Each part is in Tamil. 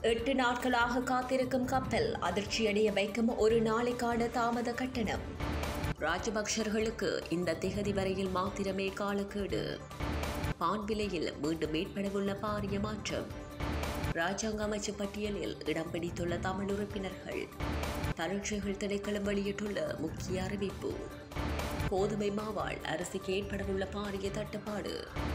எட்டு நாட்களாக காத்திருக்கும் கப்பல் அதிர்ச்சியடைய வைக்கும் ஒரு நாளைக்கான தாமத கட்டணம் ராஜபக்சர்களுக்கு இந்த திகதி வரையில் மாத்திரமே காலக்கேடு பான் விலையில் மீண்டும் ஏற்படவுள்ள பாரிய மாற்றம் ராஜாங்க அமைச்சு பட்டியலில் இடம் பிடித்துள்ள தமிழ் உறுப்பினர்கள் பரீட்சைகள் திணைக்களம் வெளியிட்டுள்ள முக்கிய அறிவிப்பு கோதுமை மாவால் அரிசிக்கு ஏற்படவுள்ள பாரிய தட்டுப்பாடு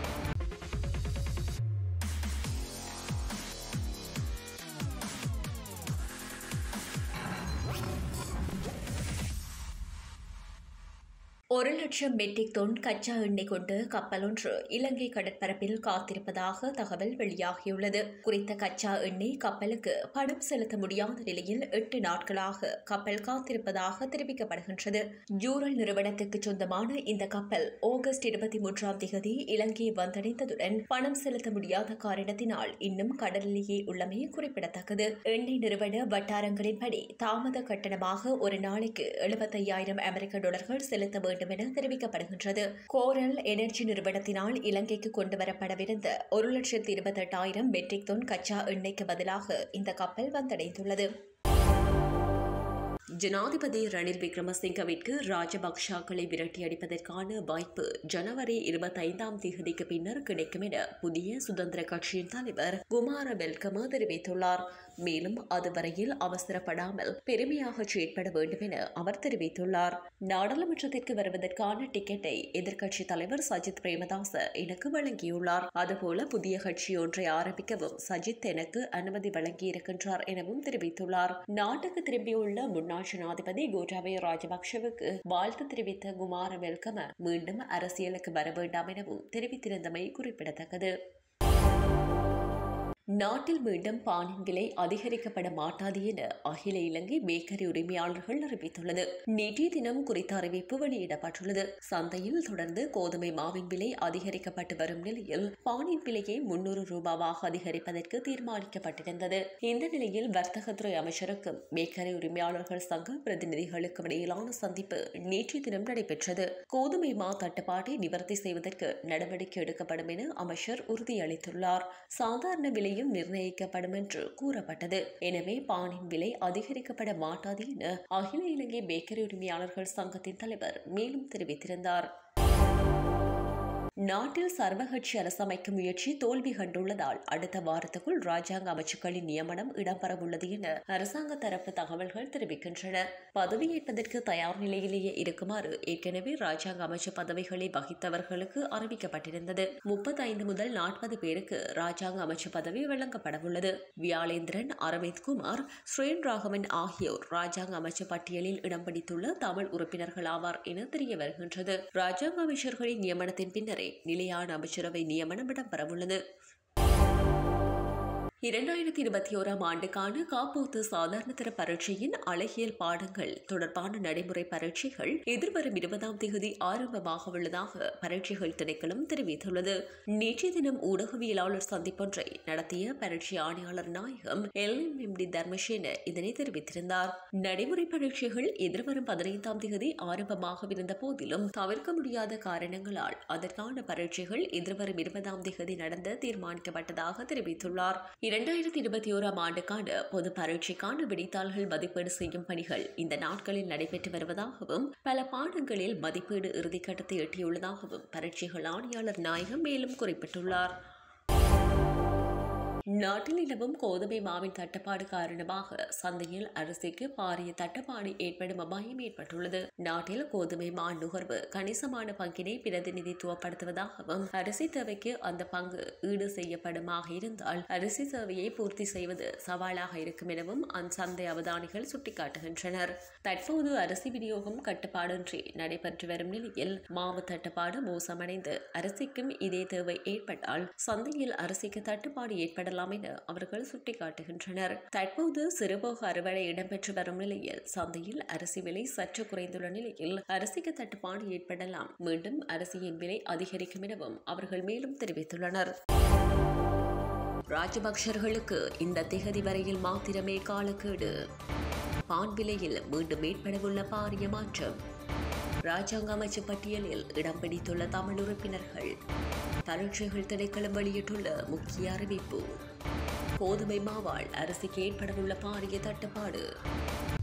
ஒரு லட்சம் மெட்ரிக் தொன் கச்சா எண்ணெய் கொண்டு கப்பல் ஒன்று இலங்கை கடற்பரப்பில் காத்திருப்பதாக தகவல் வெளியாகியுள்ளது குறித்த கச்சா எண்ணெய் கப்பலுக்கு பணம் செலுத்த முடியாத நிலையில் எட்டு நாட்களாக கப்பல் காத்திருப்பதாக தெரிவிக்கப்படுகின்றது ஜூரல் நிறுவனத்துக்கு சொந்தமான இந்த கப்பல் ஆகஸ்ட் இருபத்தி மூன்றாம் தேதி இலங்கையை வந்தடைந்ததுடன் பணம் செலுத்த முடியாத காரணத்தினால் இன்னும் கடலிலேயே உள்ளமை குறிப்பிடத்தக்கது எண்ணெய் நிறுவன வட்டாரங்களின்படி தாமத கட்டணமாக ஒரு நாளைக்கு எழுபத்தையாயிரம் அமெரிக்க டாலர்கள் செலுத்த வேண்டும் வேண்டும் என தெரிவிக்கப்படுகின்றது கோரல் எனர்ஜி நிறுவனத்தினால் இலங்கைக்கு கொண்டுவரப்படவிருந்த ஒரு லட்சத்தி இருபத்தெட்டாயிரம் மெட்ரிக் தொன் கச்சா எண்ணெய்க்கு பதிலாக இந்த கப்பல் வந்தடைந்துள்ளது ஜனாதிபதி ரணில் விக்ரமசிங்கவிற்கு ராஜபக்ஷாக்களை விரட்டியடிப்பதற்கான வாய்ப்பு ஜனவரி இருபத்தைந்தாம் தேதிக்கு பின்னர் கிடைக்கும் என புதிய சுதந்திர கட்சியின் தலைவர் குமார வெல்கம தெரிவித்துள்ளார் மேலும் அதுவரையில் அவசரப்படாமல் பெருமையாக செயற்பட வேண்டும் என அவர் தெரிவித்துள்ளார் நாடாளுமன்றத்திற்கு வருவதற்கான டிக்கெட்டை எதிர்க்கட்சி தலைவர் சஜித் பிரேமதாச எனக்கு வழங்கியுள்ளார் அதுபோல புதிய கட்சி ஒன்றை ஆரம்பிக்கவும் சஜித் எனக்கு அனுமதி வழங்கியிருக்கின்றார் எனவும் தெரிவித்துள்ளார் நாட்டுக்கு திரும்பியுள்ள முன்னாள் ஜனாதிபதி கோட்டாபய ராஜபக்ஷவுக்கு வாழ்த்து தெரிவித்த குமார வெல்கம மீண்டும் அரசியலுக்கு வர வேண்டாம் எனவும் தெரிவித்திருந்தமை குறிப்பிடத்தக்கது நாட்டில் மீண்டும் பானின் விலை அதிகரிக்கப்பட மாட்டாது என அகில இலங்கை பேக்கரி உரிமையாளர்கள் அறிவித்துள்ளது நேற்றைய தினம் குறித்த அறிவிப்பு வெளியிடப்பட்டுள்ளது சந்தையில் தொடர்ந்து கோதுமை மாவின் விலை அதிகரிக்கப்பட்டு வரும் நிலையில் பானின் விலையை முன்னூறு ரூபாவாக அதிகரிப்பதற்கு தீர்மானிக்கப்பட்டிருந்தது இந்த நிலையில் வர்த்தகத்துறை அமைச்சருக்கும் பேக்கரி உரிமையாளர்கள் சங்க பிரதிநிதிகளுக்கும் இடையிலான சந்திப்பு நேற்றைய தினம் நடைபெற்றது கோதுமை மா தட்டுப்பாட்டை நிவர்த்தி செய்வதற்கு நடவடிக்கை எடுக்கப்படும் என அமைச்சர் உறுதியளித்துள்ளார் சாதாரண விலையும் நிர்ணயிக்கப்படும் என்று கூறப்பட்டது எனவே பானின் விலை அதிகரிக்கப்பட மாட்டாது என அகில இலங்கை பேக்கரி உரிமையாளர்கள் சங்கத்தின் தலைவர் மேலும் தெரிவித்திருந்தார் நாட்டில் சர்வகட்சி அரசமைக்கும் முயற்சி தோல்வி கண்டுள்ளதால் அடுத்த வாரத்துக்குள் ராஜாங்க அமைச்சுக்களின் நியமனம் இடம்பெறவுள்ளது என அரசாங்க தரப்பு தகவல்கள் தெரிவிக்கின்றன பதவியேற்பதற்கு தயார் நிலையிலேயே இருக்குமாறு ஏற்கனவே ராஜாங்க அமைச்சு பதவிகளை வகித்தவர்களுக்கு அறிவிக்கப்பட்டிருந்தது முப்பத்தைந்து முதல் நாற்பது பேருக்கு ராஜாங்க அமைச்சு பதவி வழங்கப்படவுள்ளது வியாளேந்திரன் அரவிந்த் குமார் ஸ்ரீன் ராகவன் ஆகியோர் ராஜாங்க அமைச்சு பட்டியலில் இடம் பிடித்துள்ள தமிழ் உறுப்பினர்கள் ஆவார் என தெரிய வருகின்றது ராஜாங்க அமைச்சர்களின் நியமனத்தின் பின்னரே நிலையான அமைச்சரவை நியமனம் இடம்பெறவுள்ளது இரண்டாயிரத்தி இருபத்தி ஓராம் ஆண்டுக்கான காப்போத்து சாதாரண தர பரீட்சையின் அழகியல் பாடங்கள் தொடர்பான நடைமுறை பரீட்சைகள் எதிர்வரும் இருபதாம் தேதி ஆரம்பமாக உள்ளதாக பரீட்சைகள் திணைக்களம் தெரிவித்துள்ளது நேற்றைய தினம் ஊடகவியலாளர் சந்திப்பொன்றை நடத்திய பரீட்சை ஆணையாளர் நாயகம் L M M D Dharmasena இதனை தெரிவித்திருந்தார் நடைமுறை பரீட்சைகள் எதிர்வரும் பதினைந்தாம் தேதி ஆரம்பமாகவிருந்த போதிலும் தவிர்க்க முடியாத காரணங்களால் அதற்கான பரீட்சைகள் எதிர்வரும் இருபதாம் தேதி நடந்த தீர்மானிக்கப்பட்டதாக தெரிவித்துள்ளார் இரண்டாயிரத்தி இருபத்தி ஓராம் ஆண்டுக்கான பொது பரீட்சைக்கான விடைத்தாள்கள் மதிப்பீடு செய்யும் பணிகள் இந்த நாட்களில் நடைபெற்று வருவதாகவும் பல பாடங்களில் மதிப்பீடு இறுதிக்கட்டத்தை எட்டியுள்ளதாகவும் பரீட்சைகள் ஆணையாளர் நாயகம் மேலும் குறிப்பிட்டுள்ளார் நாட்டில் நிலவும் கோதுமை மாவின் தட்டுப்பாடு காரணமாக சந்தையில் அரிசிக்கு பாரிய தட்டுப்பாடு ஏற்படும் அபாயம் ஏற்பட்டுள்ளது நாட்டில் கோதுமை மா நுகர்வு கணிசமான பங்கினை பிரதிநிதித்துவப்படுத்துவதாகவும் அரிசி தேவைக்கு அந்த பங்கு ஈடு செய்யப்படுமாக இருந்தால் அரிசி தேவையை பூர்த்தி செய்வது சவாலாக இருக்கும் எனவும் அச்சந்தை அவதானிகள் சுட்டிக்காட்டுகின்றனர் தற்போது அரிசி விநியோகம் கட்டுப்பாடின்றி நடைபெற்று வரும் நிலையில் மாவு தட்டுப்பாடு மோசமடைந்து அரிசிக்கும் இதே தேவை ஏற்பட்டால் சந்தையில் அரிசிக்கு தட்டுப்பாடு ஏற்படலாம் என அவர்கள் சுட்டிக்காட்டுகின்றனர் தற்போது சிறுபோக அறுவடை இடம்பெற்று வரும் நிலையில் சந்தையில் அரிசி விலை சற்று குறைந்துள்ள நிலையில் அரிசிக்கு தட்டுப்பாடு ஏற்படலாம் மீண்டும் அரிசியின் விலை அதிகரிக்கும் எனவும் அவர்கள் மேலும் தெரிவித்துள்ளனர் ராஜபக்சர்களுக்கு இந்த திகதி வரையில் மாத்திரமே காலக்கேடு பான் விலையில் மீண்டும் ஏற்படவுள்ள பாரிய மாற்றம் ராஜாங்க அமைச்சு பட்டியலில் இடம் பிடித்துள்ள தமிழ் உறுப்பினர்கள் பரீட்சைகள் திணைக்களம் வெளியிட்டுள்ள முக்கிய அறிவிப்பு கோதுமை மாவால் அரிசிக்கு ஏற்படவுள்ள பாரிய தட்டுப்பாடு